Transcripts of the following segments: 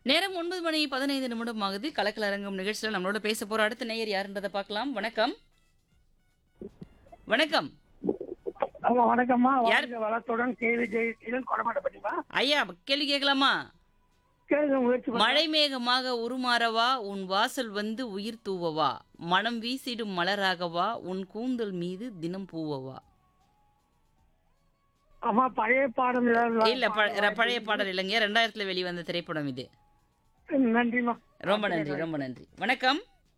நேரம் ஒன்பது மணி பதினைந்து நிமிடம் ஆகுது கலக்கலரங்கம் நிகழ்ச்சியில் நம்மளோட பேச போற அடுத்த நேயர் யாருன்றதை பார்க்கலாம் வணக்கம் வணக்கம் ஆமா வணக்கம்மா யார்? வாழ்க வளத்துடன் கேள்வி ஜெயிச்சிலும் கொடமாட்டப்பட்டிமா ஐயா கேள்வி கேட்கலாமா கேளுங்க முயற்சி பண்ணுங்க. மழை மேகமாக உருமாறவா உன் வாசல் வந்து உயிர் தூவவா மனம் வீசிடும் மலராகவா உன் கூந்தல் மீது தினம் பூவவா அம்மா பழைய பாடம் ஏதாவது இல்ல ப- பழைய பாடல் இல்லைங்க ரெண்டாயிரத்துல வெளிவந்த திரைப்படம் இது நன்றிம்மா ரொம்ப நன்றி ரொம்ப நன்றி வணக்கம்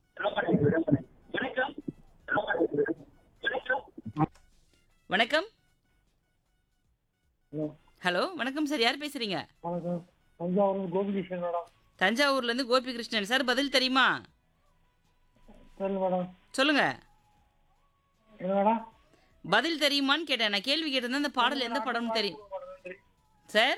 வணக்கம் ஹலோ வணக்கம் சார் யார் பேசுறீங்க வணக்கம் தஞ்சாவூர் கோபிகிருஷ்ணன் மேடம் தஞ்சாவூர்ல இருந்து கோபிகிருஷ்ணன் சார் பதில் தெரியுமா சொல்லு மேடம் சொல்லுங்க என்ன மேடம் பதில் தெரியுமான்னு கேட்டேன் நான் கேள்வி கேட்டிருந்தேன் அந்த பாடல் எந்த படம்னு தெரியும் சார்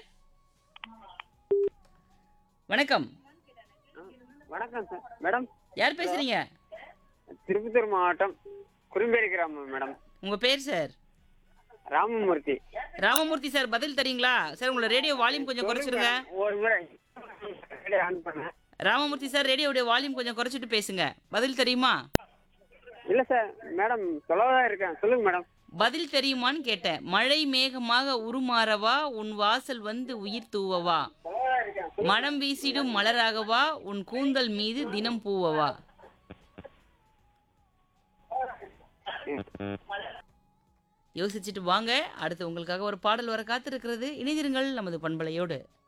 வணக்கம் வணக்கம் சார் மேடம் யார் பேசுறீங்க திருப்பத்தூர் மாவட்டம் குறும்பேரி கிராமம் மேடம் உங்க பேர் சார் ராமமூர்த்தி ராமமூர்த்தி சார் பதில் தெரியுங்களா சார் உங்களோட ரேடியோ வால்யூம் கொஞ்சம் குறைச்சிடுங்க ஒரு முறை radio ஆன் பண்ணேன் ராமமூர்த்தி சார் ரேடியோடைய வால்யூம் கொஞ்சம் குறைச்சிட்டு பேசுங்க பதில் தெரியுமா இல்ல சார் மேடம் சொல்லதான் இருக்கேன் சொல்லுங்க மேடம் பதில் தெரியுமான்னு கேட்டேன் மழை மேகமாக உருமாறவா உன் வாசல் வந்து உயிர் தூவவா மனம் வீசிடும் மலராகவா உன் கூந்தல் மீது தினம் பூவவா யோசிச்சுட்டு வாங்க அடுத்து உங்களுக்காக ஒரு பாடல் வர காத்திருக்கிறது இணைந்திருங்கள் நமது பண்பலையோடு